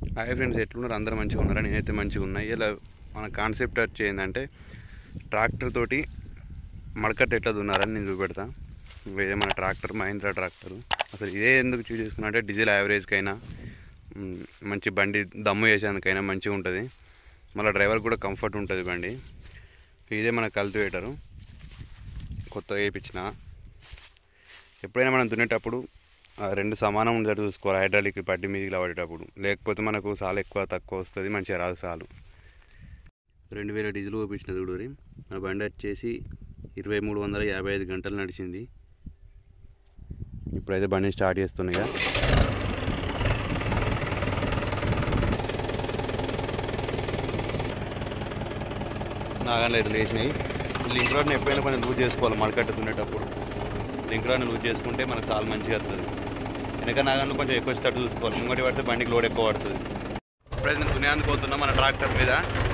hi friends ఎట్లున్నారు అందరూ మంచిగా ఉన్నారా నేనైతే మంచిగా ఉన్నా ఇలా మన కాన్సెప్ట్ వచ్చి ఏంటంటే ట్రాక్టర్ తోటి మడకట్ట ఎట్లా దున్నారని నేను చూపెడతా ఇదే మన ట్రాక్టర్ మహీంద్రా ట్రాక్టర్ అసలు ఇదే ఎందుకు చూస్ చేసుకున్నా అంటే డీజిల్ యావరేజ్కైనా మ్, మంచి బండి దమ్ము వేసేందుకైనా మంచిగా ఉంటుంది మళ్ళీ డ్రైవర్ కూడా కంఫర్ట్ ఉంటుంది బండి ఇదే మన కల్టివేటరు కొత్తగా వేయించిన ఎప్పుడైనా మనం దున్నేటప్పుడు ఆ రెండు సమానం ఉండేటట్టు చూసుకోవాలి హైడ్రాలిక్ పట్టి మీదకి పడేటప్పుడు లేకపోతే మనకు సాలు ఎక్కువ తక్కువ వస్తుంది మంచిగా రాదు సాలు రెండు వేల డీజిల్ ఓపించిన చూడరి మన బండి వచ్చేసి ఇరవై మూడు వందల యాభై ఐదు గంటలు నడిచింది ఇప్పుడైతే బండి స్టార్ట్ చేస్తున్నాయిగా నాగానే అయితే లేచినాయి లింక్ రాడ్ని ఎప్పుడైనా కొంచెం లూజ్ చేసుకోవాలి మడకట్ట దున్నేటప్పుడు లింక్ రాడ్ని లూజ్ చేసుకుంటే మనకు చాలా మంచిగా వస్తుంది వెనక నాగాన్ని కొంచెం ఎక్కువ వచ్చేటట్టు చూసుకోవాలి ముంగటి పడితే బండికి లోడ్ ఎక్కువ పడుతుంది ఇప్పుడైతే నేను దునియానికి పోతున్నా మన ట్రాక్టర్ మీద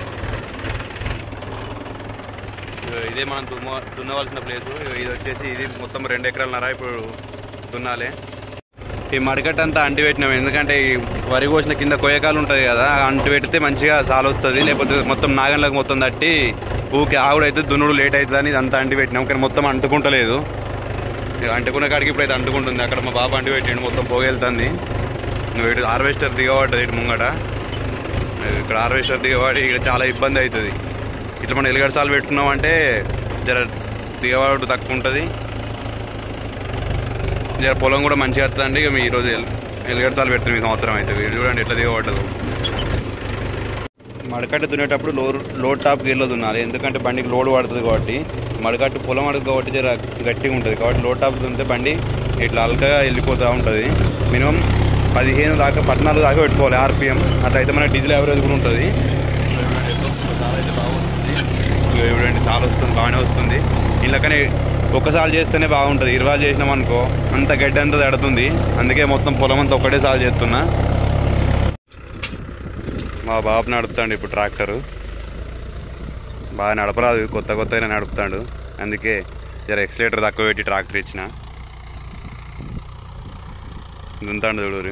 ఇగో ఇదే మనం దుమ్మ దున్నవలసిన ప్లేస్ ఇది వచ్చేసి ఇది మొత్తం రెండు ఎకరాలన్నర ఇప్పుడు దున్నాలి ఈ మడకట్ట అంతా అంటి పెట్టినాం ఎందుకంటే ఈ వరి కోసిన కింద కొయ్యకాలు ఉంటుంది కదా ఆ అంటి పెడితే మంచిగా సాలు వస్తుంది లేకపోతే మొత్తం నాగన్లకు మొత్తం తట్టి ఊకే ఆవుడైతే దున్నుడు లేట్ అవుతుంది అని అంతా అంటి పెట్టినాం కానీ మొత్తం అంటుకుంటలేదు ఇక అంటుకునే కాడికి ఇప్పుడైతే అంటుకుంటుంది అక్కడ మా బాబు అంటి పెట్టిండు మొత్తం పోగెళ్తుంది నువ్వు ఇటు హార్వెస్టర్ దిగబడ్డది ఇటు ముంగట ఇక్కడ హార్వెస్టర్ దిగబడి ఇక్కడ చాలా ఇబ్బంది అవుతుంది ఇట్లా మనం ఎలుగడ సాలు పెట్టుకున్నామంటే జర దిగబడు తక్కువ ఉంటుంది జర పొలం కూడా మంచిగా వస్తుందండి ఇక మీ ఈరోజు ఎల్- ఎలుగడ సాలు పెడుతున్నాం ఈ సంవత్సరం అయితే ఇది చూడండి ఎట్లా దిగబడ్డదు మడకట్ట దున్నేటప్పుడు లోడ్ లోడ్ టాప్ గేర్లో దున్నాలి ఎందుకంటే బండికి లోడ్ పడుతుంది కాబట్టి మడకట్టు పొలం అడుగు కాబట్టి జర గట్టిగా ఉంటుంది కాబట్టి లోడ్ టాప్ దున్నితే బండి ఇట్లా అల్కగా వెళ్ళిపోతూ ఉంటుంది మినిమం పదిహేను దాకా పద్నాలుగు దాకా పెట్టుకోవాలి ఆర్పిఎం అట్లా అయితే మనకి డీజిల్ యావరేజ్ కూడా ఉంటుంది చాలా అయితే బాగుంటుంది ఇక చూడండి చాలా వస్తుంది బాగానే వస్తుంది ఇళ్ళకనే ఒక్కసారి చేస్తేనే బాగుంటుంది ఇరవై చేసినాం అనుకో అంత గడ్డి అంతా తడుతుంది అందుకే మొత్తం పొలం అంతా ఒకటే సార్లు చేస్తున్నా మా బాబు నడుపుతాడు ఇప్పుడు ట్రాక్టరు బాగా నడపరాదు కొత్త కొత్త అయినా నడుపుతాడు అందుకే జర ఎక్సలేటర్ తక్కువ పెట్టి ట్రాక్టర్ ఇచ్చిన దుంతాడు చూడరు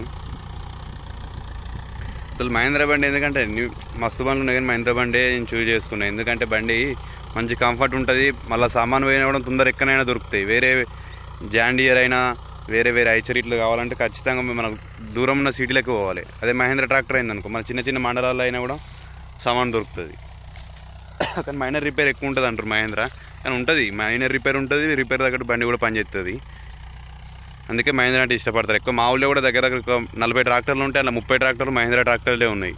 అసలు మహేంద్ర బండి ఎందుకంటే న్యూ మస్తు బండ్లు ఉన్నాయి కానీ మహేంద్ర బండి నేను చూజ్ చేసుకున్నాను ఎందుకంటే బండి మంచి కంఫర్ట్ ఉంటుంది మళ్ళీ సామాన్ పోయినా కూడా తొందర ఎక్కడైనా దొరుకుతాయి వేరే జాండియర్ అయినా వేరే వేరే ఐచర్ ఇట్లు కావాలంటే ఖచ్చితంగా మనకు దూరం ఉన్న సిటీలకు పోవాలి అదే మహేంద్ర ట్రాక్టర్ అయిందనుకో మన చిన్న చిన్న మండలాల్లో అయినా కూడా సామాన్ దొరుకుతుంది కానీ మైనర్ రిపేర్ ఎక్కువ ఉంటుంది అంటారు మహేంద్ర కానీ ఉంటుంది మైనర్ రిపేర్ ఉంటుంది రిపేర్ దగ్గర బండి కూడా పనిచేస్తుంది అందుకే మహేంద్ర అంటే ఇష్టపడతారు ఎక్కువ మా ఊళ్ళో కూడా దగ్గర దగ్గర ఒక నలభై ట్రాక్టర్లు ఉంటాయి అలా ముప్పై ట్రాక్టర్లు మహేంద్ర ట్రాక్టర్లే ఉన్నాయి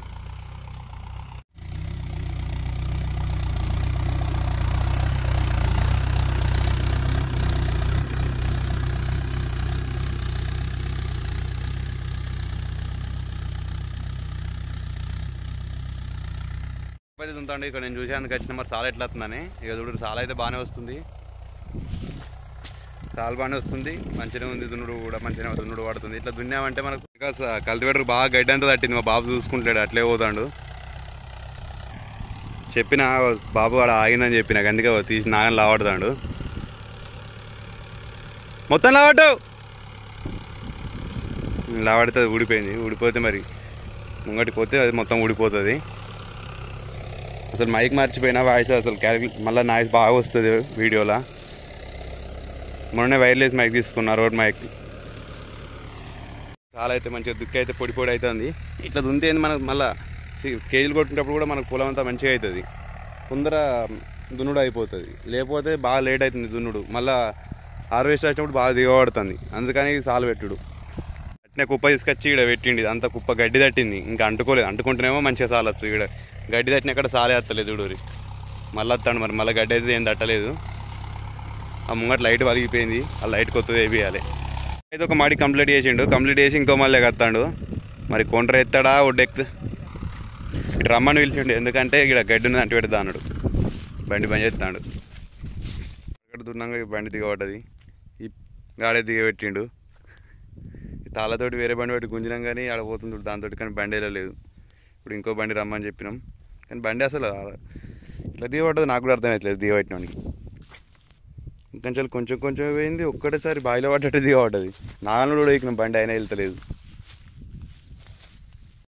అయితే ఉందండి ఇక్కడ నేను చూసేందుకు వచ్చిన మరి సాల ఎట్లా వస్తుందని ఇక చూడు సాల అయితే బాగానే వస్తుంది సాల బాగానే వస్తుంది మంచిగా ఉంది దున్నుడు కూడా మంచిగా దున్నుడు పడుతుంది ఇట్లా దున్నామంటే మనకు ఇంకా కల్టివేటర్ బాగా గడ్డి అంతా తట్టింది మా బాబు చూసుకుంటాడు అట్లే పోతాడు చెప్పిన బాబు వాడు ఆగిందని చెప్పిన అందుకే తీసి నాగని లావాడుతాడు మొత్తం లావాడు లావాడితే అది ఊడిపోయింది ఊడిపోతే మరి ముంగటికి పోతే అది మొత్తం ఊడిపోతుంది అసలు మైక్ మర్చిపోయినా వాయిస్ అసలు క్యాలిక్యూ మళ్ళీ నాయిస్ బాగా వస్తుంది వీడియోలో మొన్నే వైర్లెస్ మైక్ తీసుకున్నా రోడ్ మైక్ చాలా అయితే మంచిగా దుక్కి అయితే పొడి పొడి అవుతుంది ఇట్లా దుంతే మనకు మళ్ళీ కేజీలు కొట్టినప్పుడు కూడా మనకు పొలం అంతా మంచిగా అవుతుంది తొందర దున్నుడు అయిపోతుంది లేకపోతే బాగా లేట్ అవుతుంది దున్నుడు మళ్ళీ హార్వెస్ట్ వచ్చినప్పుడు బాగా దిగబడుతుంది అందుకని సాలు పెట్టుడు అట్నే కుప్ప తీసుకొచ్చి ఇక్కడ పెట్టిండి అంత కుప్ప గడ్డి తట్టింది ఇంకా అంటుకోలేదు అంటుకుంటేనేమో మంచిగా సాలొచ్చు ఇక్కడ గడ్డి తట్టిన అక్కడ సాలే వస్తలేదు చూడూరి మళ్ళీ వస్తాడు మరి మళ్ళీ గడ్డి అయితే ఏం తట్టలేదు ఆ ముంగట లైట్ వలిగిపోయింది ఆ లైట్ కొత్తది వేయాలి అయితే ఒక మాడి కంప్లీట్ చేసిండు కంప్లీట్ చేసి ఇంకో మళ్ళీ కత్తాడు మరి కొండ్ర ఎత్తాడా ఒడ్డెక్కు ఇటు రమ్మని పిలిచిండు ఎందుకంటే ఇక్కడ గడ్డి ఉన్నది అంటు పెడతా అన్నాడు బండి పని చేస్తాడు ఇక్కడ దున్నంగా ఈ బండి దిగబడ్డది ఈ గాడే దిగబెట్టిండు ఈ తాళ్ళతోటి వేరే బండి పెట్టి గుంజినాం కానీ ఆడ పోతుంది దాంతో కానీ బండి వెళ్ళలేదు ఇప్పుడు ఇంకో బండి రమ్మని చెప్పినాం కానీ బండి అసలు ఇట్లా దిగబడ్డది నాకు కూడా అర్థమవుతలేదు దిగబెట్టినానికి ఇంకొంచెం కొంచెం కొంచెం పోయింది ఒక్కటేసారి బాయిలో పడ్డట్టు దిగబడ్డది నాగలు కూడా ఎక్కిన బండి అయినా వెళ్తలేదు